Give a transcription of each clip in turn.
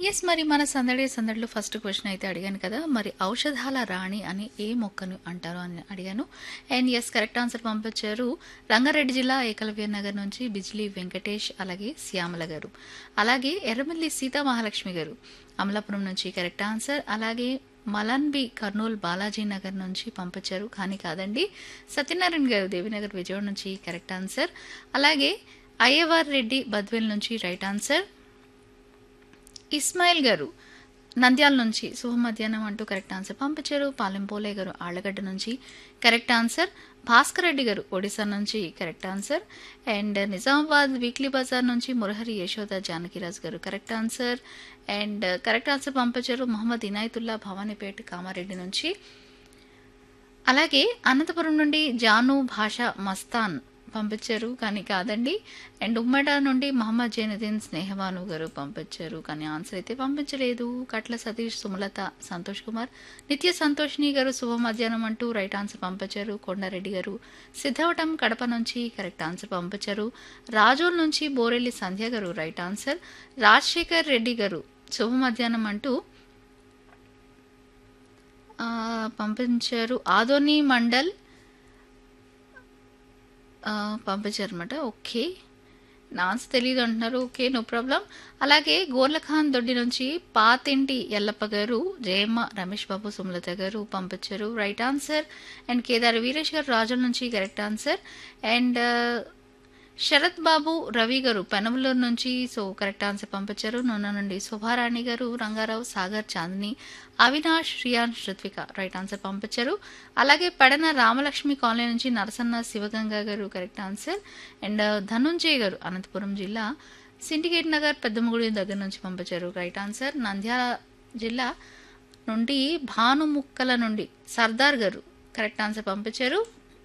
yes మరి మన సందడి సందడిలో ఫస్ట్ క్వశ్చన్ అయితే అడిగాను కదా మరి ఔషధాల రాణి అని ఏ మొక్కను అంటారు అని అడిగాను అండ్ ఎస్ కరెక్ట్ ఆన్సర్ పంపించారు రంగారెడ్డి జిల్లా ఏకలవ్య నగర్ నుంచి బిజ్లీ వెంకటేష్ అలాగే శ్యామల గారు అలాగే ఎర్రమల్లి సీతా మహాలక్ష్మి గారు అమలాపురం నుంచి కరెక్ట్ ఆన్సర్ అలాగే మలన్బి కర్నూలు బాలాజీ నగర్ నుంచి పంపించారు కానీ కాదండి సత్యనారాయణ గారు దేవినగర్ విజయవాడ నుంచి కరెక్ట్ ఆన్సర్ అలాగే అయ్యవార్ రెడ్డి బద్వేల్ నుంచి రైట్ ఆన్సర్ ఇస్మాయిల్ గారు నంద్యాల నుంచి శుభ మధ్యాహ్నం అంటూ కరెక్ట్ ఆన్సర్ పంపించారు పాలెంపోలే గారు ఆళ్లగడ్డ నుంచి కరెక్ట్ ఆన్సర్ భాస్కర్ రెడ్డి గారు ఒడిశా నుంచి correct answer and Nizamabad weekly bazaar నుంచి Murahari Yashoda Janakiraj garu correct answer and correct answer పంపించారు మొహమ్మద్ ఇనాయతుల్లా భవానీపేట కామారెడ్డి నుంచి అలాగే అనంతపురం నుండి జాను భాష మస్తాన్ పంపించారు కానీ కాదండి అండ్ ఉమ్మడ నుండి మహమ్మద్ జైనుద్దీన్ స్నేహవాను గారు పంపించారు కానీ ఆన్సర్ అయితే పంపించలేదు కట్ల సతీష్ సుమలత సంతోష్ కుమార్ నిత్య సంతోష్ని గారు శుభ మధ్యాహ్నం అంటూ రైట్ ఆన్సర్ పంపించారు కొండారెడ్డి గారు సిద్ధవటం కడప నుంచి కరెక్ట్ ఆన్సర్ పంపించారు రాజోల్ నుంచి బోరెల్లి సంధ్య గారు రైట్ ఆన్సర్ రాజశేఖర్ రెడ్డి గారు శుభ మధ్యాహ్నం అంటూ ఆ, పంపించారు ఆదోని మండల్ ఆ, పంపించారన్నమాట ఓకే నాన్స్ తెలియదు అంటున్నారు ఓకే నో ప్రాబ్లం అలాగే గోర్లఖాన్ దొడ్డి నుంచి పాతింటి ఎల్లప్ప గారు జయమ్మ రమేష్ బాబు సుమలత గారు పంపించారు right answer and Kedar Veeresh garu రాజుల నుంచి correct answer and Sarath Babu Ravi garu Penamaluru నుంచి సో కరెక్ట్ ఆన్సర్ పంపించారు నూనె నుండి శోభారాణి గారు రంగారావు సాగర్ చాందిని అవినాష్ శ్రియాన్ శ్రుత్విక రైట్ ఆన్సర్ పంపించారు అలాగే పడన రామలక్ష్మి కాలనీ నుంచి నరసన్న శివగంగా గారు కరెక్ట్ ఆన్సర్ అండ్ ధనుంజయ్ గారు అనంతపురం జిల్లా సిండికేట్ నగర్ పెద్దమగుడి దగ్గర నుంచి పంపించారు రైట్ ఆన్సర్ నంద్యాల జిల్లా నుండి భానుముక్కల నుండి సర్దార్ గారు కరెక్ట్ ఆన్సర్ పంపించారు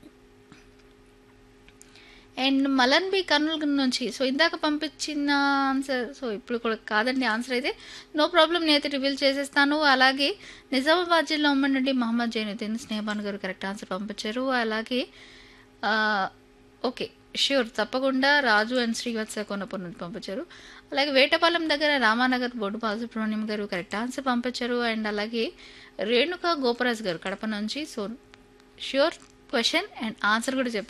అండ్ మలన్ బి కర్నూలు నుంచి సో ఇందాక పంపించిన ఆన్సర్ సో ఇప్పుడు కూడా కాదండి ఆన్సర్ అయితే నో ప్రాబ్లం నేనైతే రివీల్ చేసేస్తాను అలాగే నిజామాబాద్ జిల్లా ఉమ్మడి నుండి మహమ్మద్ జైనుద్దీన్ స్నేహబాన్ గారు కరెక్ట్ ఆన్సర్ పంపించారు అలాగే ఆ, ఓకే ష్యూర్ తప్పకుండా రాజు అండ్ శ్రీవత్స కొనపూర్ నుండి పంపించారు అలాగే వేటపాలెం దగ్గర రామానగర్ బొడ్డు బాలసుబ్రహ్మణ్యం గారు కరెక్ట్ ఆన్సర్ పంపించారు అండ్ అలాగే రేణుక గోపరాజ్ గారు కడప నుంచి so sure question and answer కూడా చెప్పారు